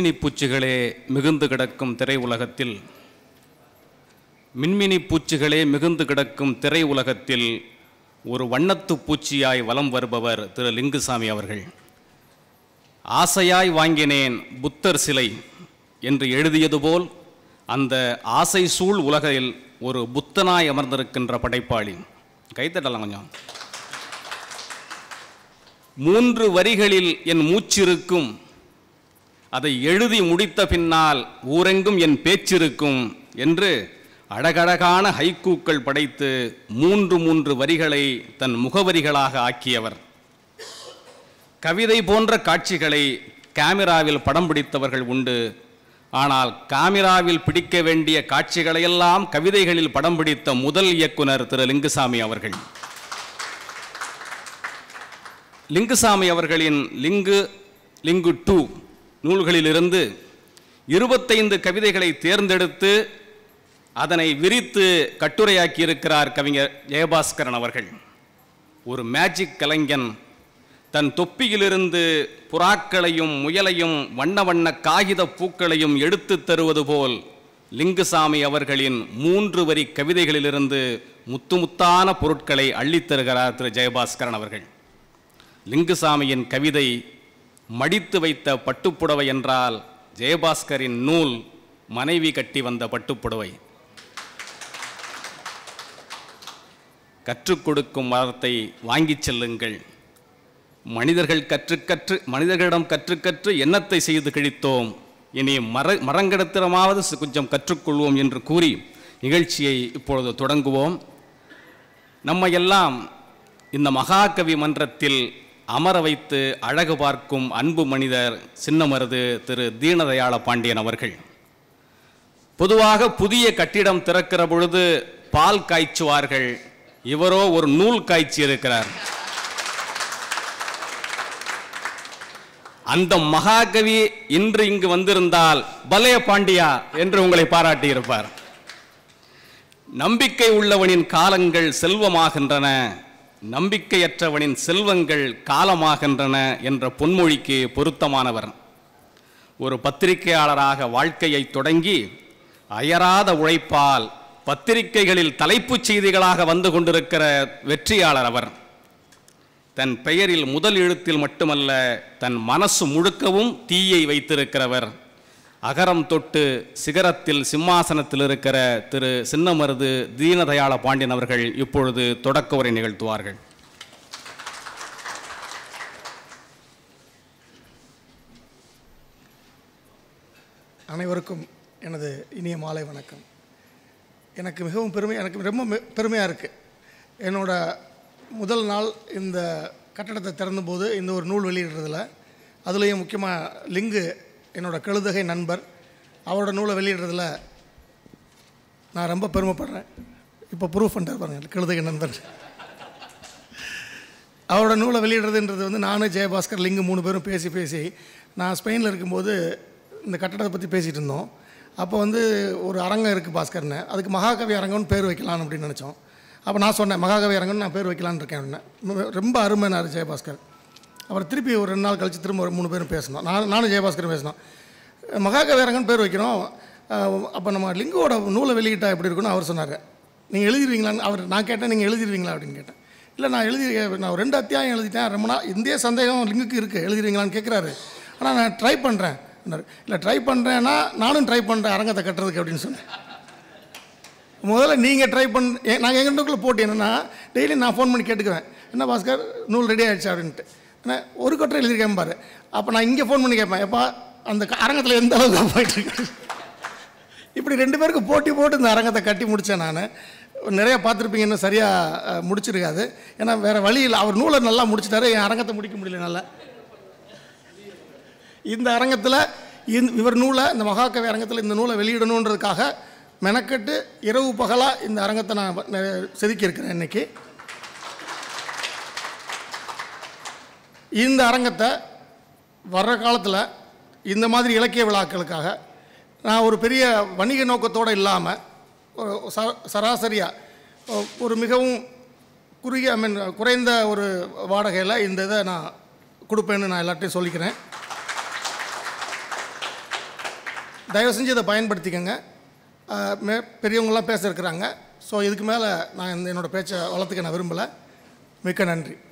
மின்மினி பூச்சிகளே மிகுந்து கிடக்கும் திரை உலகத்தில் மின்மினி பூச்சிகளே மிகுந்து கிடக்கும் திரை உலகத்தில் ஒரு வண்ணத்து பூச்சியாய் வலம் வருபவர் திரு லிங்குசாமி அவர்கள் ஆசையாய் வாங்கினேன் புத்தர் சிலை என்று எழுதியது போல் அந்த ஆசை சூழ் உலகில் ஒரு புத்தனாய் அமர்ந்திருக்கின்ற படைப்பாளி கைத்தட்டலாம் கொஞ்சம் மூன்று வரிகளில் என் மூச்சிருக்கும் அதை எழுதி முடித்த பின்னால் ஊரெங்கும் என் பேச்சிருக்கும் என்று அழகழகான ஹைக்கூக்கள் படைத்து மூன்று மூன்று வரிகளை தன் முகவரிகளாக ஆக்கியவர் கவிதை போன்ற காட்சிகளை கேமராவில் படம் பிடித்தவர்கள் உண்டு ஆனால் காமிராவில் பிடிக்க வேண்டிய காட்சிகளையெல்லாம் கவிதைகளில் படம் பிடித்த முதல் இயக்குனர் திரு லிங்குசாமி அவர்கள் லிங்குசாமி அவர்களின் லிங்கு லிங்கு டூ நூல்களிலிருந்து இருபத்தைந்து கவிதைகளை தேர்ந்தெடுத்து அதனை விரித்து கட்டுரையாக்கியிருக்கிறார் கவிஞர் ஜெயபாஸ்கரன் அவர்கள் ஒரு மேஜிக் கலைஞன் தன் தொப்பியிலிருந்து புறாக்களையும் முயலையும் வண்ண வண்ண காகித பூக்களையும் எடுத்துத் தருவது போல் லிங்குசாமி அவர்களின் மூன்று வரி கவிதைகளிலிருந்து முத்து முத்தான பொருட்களை அள்ளித் தருகிறார் திரு ஜெயபாஸ்கரன் அவர்கள் லிங்குசாமியின் கவிதை மடித்து வைத்த பட்டுப்புடவை என்றால் ஜெயபாஸ்கரின் நூல் மனைவி கட்டி வந்த பட்டுப்புடவை கற்றுக் கொடுக்கும் வார்த்தை வாங்கிச் செல்லுங்கள் மனிதர்கள் கற்று கற்று மனிதர்களிடம் கற்று கற்று எண்ணத்தை செய்து கிழித்தோம் இனி மர மரங்கடத்திரமாவது சி- கொஞ்சம் கற்றுக்கொள்வோம் என்று கூறி நிகழ்ச்சியை இப்பொழுது தொடங்குவோம் நம்மையெல்லாம் இந்த மகாகவி மன்றத்தில் அமர வைத்து அழகு பார்க்கும் அன்பு மனிதர் சின்னமருது திரு தீனதயாள பாண்டியன் அவர்கள் பொதுவாக புதிய கட்டிடம் திறக்கிற பொழுது பால் காய்ச்சுவார்கள் இவரோ ஒரு நூல் காய்ச்சி இருக்கிறார் அந்த மகாகவி இன்று இங்கு வந்திருந்தால் பலே பாண்டியா என்று உங்களை பாராட்டியிருப்பார் நம்பிக்கை உள்ளவனின் காலங்கள் செல்வமாகின்றன நம்பிக்கையற்றவனின் செல்வங்கள் காலமாகின்றன என்ற பொன்மொழிக்கு பொருத்தமானவர் ஒரு பத்திரிகையாளராக வாழ்க்கையை தொடங்கி அயராத உழைப்பால் பத்திரிகைகளில் தலைப்புச் செய்திகளாக வந்து கொண்டிருக்கிற வெற்றியாளர் அவர் தன் பெயரில் முதல் எழுத்தில் மட்டுமல்ல தன் மனசு முழுக்கவும் தீயை வைத்திருக்கிறவர் அகரம் தொட்டு சிகரத்தில் சிம்மாசனத்தில் இருக்கிற திரு சின்னமருது தீனதயாள பாண்டியன் அவர்கள் இப்பொழுது தொடக்க உரை நிகழ்த்துவார்கள் அனைவருக்கும் எனது இனிய மாலை வணக்கம் எனக்கு மிகவும் பெருமை எனக்கு ரொம்ப மெ- பெருமையாக இருக்குது என்னோட முதல் நாள் இந்த கட்டடத்தை திறந்தபோது இந்த ஒரு நூல் வெளியிடுறதுல அதுலேயும் முக்கியமாக லிங்கு என்னோட கழுதகை நண்பர் அவரோட நூலை வெளியிடுறதுல நான் ரொம்ப பெருமைப்படுறேன் இப்போ ப்ரூஃப் பண்ணிட்டார் பாருங்க கழுதகை நண்பர் அவரோட நூலை வெளியிடுறதுன்றது வந்து நானும் ஜெயபாஸ்கர் லிங்கு மூணு பேரும் பேசி பேசி நான் ஸ்பெயினில் இருக்கும்போது இந்த கட்டடத்தை பற்றி பேசிகிட்டு இருந்தோம் அப்போ வந்து ஒரு அரங்கம் இருக்குது பாஸ்கர்னு அதுக்கு மகாகவி அரங்கம்னு பேர் வைக்கலாம் அப்படின்னு நினச்சோம் அப்போ நான் சொன்னேன் மகாகவி அரங்கம்னு நான் பேர் வைக்கலான்னு இருக்கேன் அப்படின்னேன் ரொம்ப அருமைனார் ஜெயபாஸ்கர் அப்புறம் திருப்பி ஒரு ரெண்டு நாள் கழித்து திரும்ப ஒரு மூணு பேரும் பேசணும் நான் நானும் ஜெயபாஸ்கரும் பேசினோம் மகாகவி அரங்கம்னு பேர் வைக்கிறோம் அப்போ நம்ம லிங்குவோட நூலை வெளியிட்டா எப்படி இருக்குன்னு அவர் சொன்னார் நீங்கள் எழுதிடுவீங்களான்னு அவர் நான் கேட்டேன் நீங்கள் எழுதிடுவீங்களா அப்படின்னு கேட்டேன் இல்லை நான் எழுதி நான் ஒரு ரெண்டு அத்தியாயம் எழுதிட்டேன் ரொம்ப நாள் இந்திய சந்தேகம் லிங்குக்கு இருக்குது எழுதிடுவீங்களான்னு கேட்குறாரு ஆனால் நான் ட்ரை பண்ணுறேன் இல்லை ட்ரை பண்ணுறேன்னா நானும் ட்ரை பண்ணுறேன் அரங்கத்தை கட்டுறதுக்கு அப்படின்னு சொன்னேன் முதல்ல நீங்கள் ட்ரை பண்ண நாங்கள் எங்களுக்குள்ளே போட்டி என்னென்னா டெய்லி நான் ஃபோன் பண்ணி கேட்டுக்குவேன் என்ன பாஸ்கர் நூல் ரெடி ஆயிடுச்சு அப்படின்ட்டு ஏன்னா ஒரு கட்டுரை எழுதியிருக்கேன் பாரு அப்போ நான் இங்கே ஃபோன் பண்ணி கேட்பேன் எப்பா அந்த க- அரங்கத்தில் எந்த அளவுக்கு போயிட்டு இருக்கு இப்படி ரெண்டு பேருக்கு போட்டி போட்டு இந்த அரங்கத்தை கட்டி முடித்தேன் நான் நிறைய பார்த்துருப்பீங்க இன்னும் சரியாக முடிச்சிருக்காது ஏன்னா வேறு வழி இல்லை அவர் நூலை நல்லா முடிச்சிட்டாரு என் அரங்கத்தை முடிக்க முடியல நல்லா இந்த அரங்கத்தில் இந்த இவர் நூலை இந்த மகாகவி அரங்கத்தில் இந்த நூலை வெளியிடணுன்றதுக்காக மெனக்கெட்டு இரவு பகலாக இந்த அரங்கத்தை நான் நெ- செதுக்கி இருக்கிறேன் இன்னைக்கு இந்த அரங்கத்தை வர்ற காலத்தில் இந்த மாதிரி இலக்கிய விழாக்களுக்காக நான் ஒரு பெரிய வணிக நோக்கத்தோடு இல்லாமல் ச சராசரியாக ஒரு மிகவும் குறுகிய ஐ மீன் குறைந்த ஒரு வாடகையில் இந்த இதை நான் கொடுப்பேன்னு நான் எல்லார்ட்டையும் சொல்லிக்கிறேன் தயவு செஞ்சு இதை பயன்படுத்திக்கங்க ஆஹ் மே பெரியவங்களாம் பேச இருக்கிறாங்க ஸோ இதுக்கு மேலே நான் இந்த என்னோடய பேச்சை வளர்த்துக்க நான் விரும்பலை மிக்க நன்றி